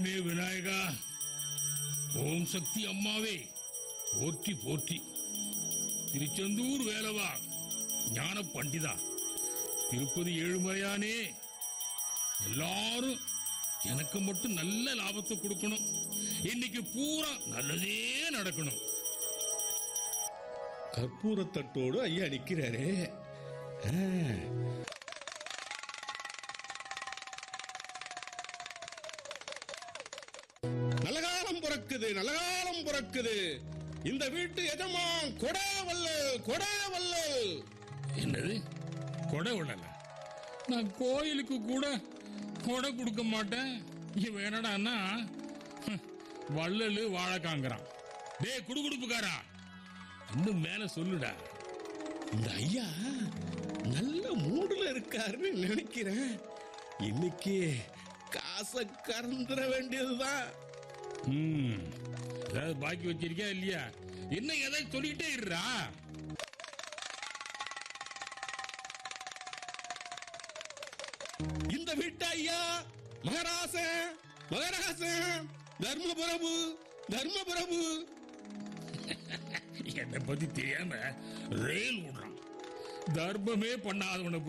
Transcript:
ஹே விநாயகா ஓம் சக்தி அம்மாவே போற்றி போற்றி திருச்செந்தூர் வேலவா ஞான பண்டிதா திருப்பதி ஏழுமலையானே எல்லாரும் எனக்கு மட்டும் நல்ல லாபத்தை கொடுக்கணும் இன்னைக்கு பூரா நல்லதே நடக்கணும் கற்பூரத்தட்டோடு ஐயா நிக்கிறாரே ஆ. நல்லகாலம் பிறக்குது நல்லகாலம் பிறக்குது இந்த வீட்டு எஜமான் கொடை வல்லல் கொடை வல்லல் என்னது கொடை விடல நான் கோயிலுக்கு கூட கொடை கொடுக்க மாட்டேன் இவன் என்னடான்னா ஹம், வள்ளலு வாழைக்காங்கிறான் டேய் குடுகுடுப்புக்காரா இன்னும் மேல சொல்லுடா இந்த ஐயா நல்ல மூடுல இருக்காருன்னு நினைக்கிறேன் இன்னைக்கு காசை கறந்துட வேண்டியதுதான் ம் ஏதாவது பாக்கி வச்சிருக்கியா இல்லையா என்ன ஏதாவது சொல்லிக்கிட்டே இருடா இந்த வீட்டு ஐயா மகராசன் மகராசன் தர்மபுரபு தர்மபுரபு என்னை பத்தி தெரியாம ரயில் விடுறான் தர்மமே பண்ணாதவனை